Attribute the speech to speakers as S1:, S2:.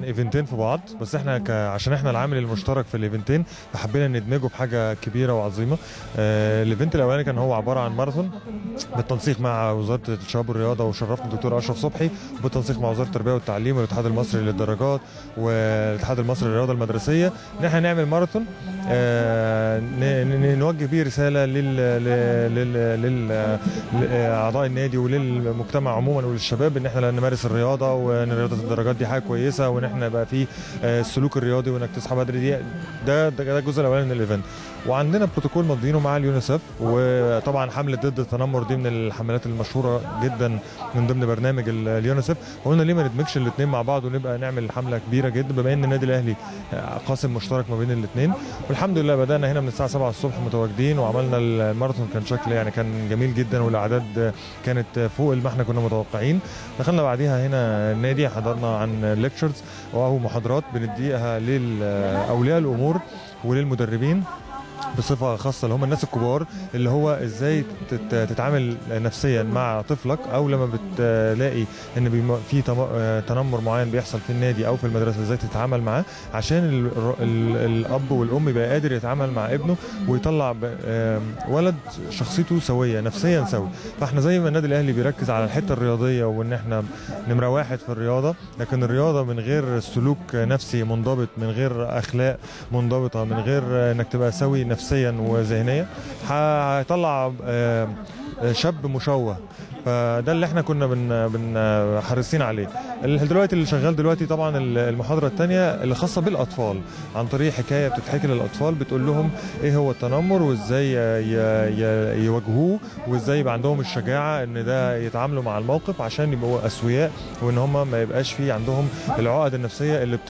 S1: ايفنتين في بعض بس احنا ك... عشان احنا العامل المشترك في الايفنتين فحبينا ندمجه بحاجه كبيره وعظيمه آه الايفنت الاولاني كان هو عباره عن ماراثون بالتنسيق مع وزاره الشباب والرياضه وشرفنا الدكتور اشرف صبحي وبالتنسيق مع وزاره التربيه والتعليم والاتحاد المصري للدراجات والاتحاد المصري للرياضه المدرسيه ان احنا نعمل ماراثون آه ن... ن... نوجه بيه رساله لل لل لل لاعضاء النادي وللمجتمع عموما وللشباب ان احنا نمارس الرياضه وان رياضه الدراجات دي حاجه كويسه وان احنا يبقى في آه، السلوك الرياضي وانك تصحى بدري دي ده ده ده الجزء الاولاني من الايفنت وعندنا بروتوكول ماضيينه مع اليونيسف وطبعا حمله ضد التنمر دي من الحملات المشهوره جدا من ضمن برنامج ال- اليونيسف قلنا ليه ما ندمجش الاثنين مع بعض ونبقى نعمل حمله كبيره جدا بما ان النادي الاهلي آه، قاسم مشترك ما بين الاثنين والحمد لله بدانا هنا من الساعه 7 الصبح متواجدين وعملنا الماراثون كان شكل يعني كان جميل جدا والاعداد كانت فوق ما احنا كنا متوقعين دخلنا بعديها هنا النادي حضرنا عن ليكتشرز وهو محاضرات بنديها لاولياء الامور وللمدربين بصفه خاصه اللي هم الناس الكبار اللي هو ازاي تت- تتعامل نفسيا مع طفلك او لما بتلاقي ان بيم- في تم- آه، تنمر معين بيحصل في النادي او في المدرسه ازاي تتعامل معاه عشان ال- ال- الاب والام يبقى قادر يتعامل مع ابنه ويطلع ب- آم، ولد شخصيته سويه نفسيا سوي فاحنا زي ما النادي الاهلي بيركز على الحته الرياضيه وان احنا نمره واحد في الرياضه لكن الرياضه من غير سلوك نفسي منضبط من غير اخلاق منضبطه من غير انك تبقى سوي نفسيا وذهنيا هيطلع آم، شاب مشوه فده اللي احنا كنا بن بن حريصين عليه ال- دلوقتي اللي شغال دلوقتي طبعا ال- المحاضره الثانيه اللي خاصه بالاطفال عن طريق حكايه بتتحكي للاطفال بتقول لهم ايه هو التنمر وازاي ي- ي- يواجهوه وازاي يبقى عندهم الشجاعه ان ده يتعاملوا مع الموقف عشان يبقوا اسوياء وان هم ما يبقاش في عندهم العقد النفسيه اللي